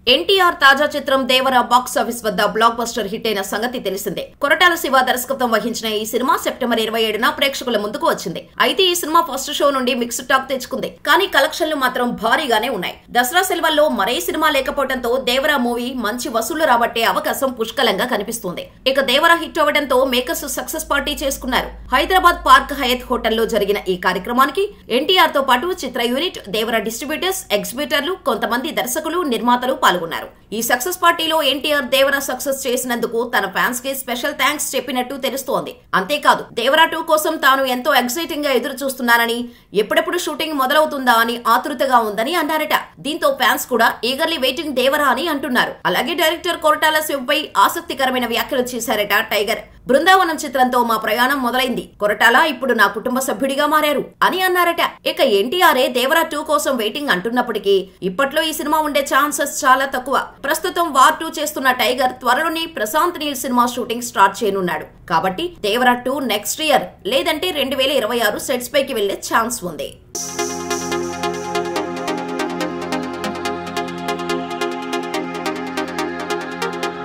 ఎన్టీఆర్ తాజా చిత్రం Devara box office వద్ద బ్లాక్ బస్టర్ హిట్ అయిన సంగతి తెలిసిందే కొరటాల శివ దర్శకత్వం వహించిన ఈ సినిమా సెప్టెంబర్ ఇరవై ఏడున ప్రేక్షకుల ముందుకు వచ్చింది అయితే ఈ సినిమా ఫస్ట్ షో నుండి మిక్స్డ్ టాక్ తెచ్చుకుంది కానీ కలెక్షన్లు మాత్రం భారీగానే ఉన్నాయి దసరా సెలవుల్లో మరే సినిమా లేకపోవడంతో దేవరా మూవీ మంచి వసూళ్లు రాబట్టే అవకాశం పుష్కలంగా కనిపిస్తుంది ఇక దేవరా హిట్ అవ్వడంతో మేకర్స్ సక్సెస్ పార్టీ చేసుకున్నారు హైదరాబాద్ పార్క్ హయత్ హోటల్లో జరిగిన ఈ కార్యక్రమానికి ఎన్టీఆర్ తో పాటు చిత్ర యూనిట్ దేవరా డిస్ట్రిబ్యూటర్స్ ఎగ్జిబిటర్లు కొంతమంది దర్శకులు నిర్మాతలు పాల్గొన్నారు ఈ సక్సెస్ పార్టీలో ఎన్టీఆర్ దేవరా సక్సెస్ చేసినందుకు తన ఫ్యాన్స్ కి స్పెషల్ థ్యాంక్స్ చెప్పినట్టు తెలుస్తోంది అంతేకాదు దేవరా టూ కోసం తాను ఎంతో ఎక్సైటింగ్ గా ఎదురు చూస్తున్నానని ఎప్పుడెప్పుడు షూటింగ్ మొదలవుతుందా అని ఆతృతగా ఉందని అన్నారట దీంతో ఫ్యాన్స్ కూడా ఈగర్లీ వెయిటింగ్ దేవరా అని అంటున్నారు అలాగే డైరెక్టర్ కొరటాల శివపై ఆసక్తికరమైన వ్యాఖ్యలు చేశారట టైగర్ బృందావనం చిత్రంతో మా ప్రయాణం మొదలైంది కొరటాల ఇప్పుడు నా కుటుంబ సభ్యుడిగా మారారు అని అన్నారట ఇక ఎన్టీఆర్ఏ దేవరా టూ కోసం వెయిటింగ్ అంటున్నప్పటికీ ఇప్పట్లో ఈ సినిమా ఉండే ఛాన్సెస్ చాలా తక్కువ ప్రస్తుతం వార్ టూ చేస్తున్న టైగర్ త్వరలోనే Prashanth Neel cinema shooting start చేయనున్నాడు కాబట్టి దేవరా టూ నెక్స్ట్ ఇయర్ లేదంటే రెండు వేల ఇరవై ఆరు సెట్స్ పైకి వెళ్లే ఛాన్స్ ఉంది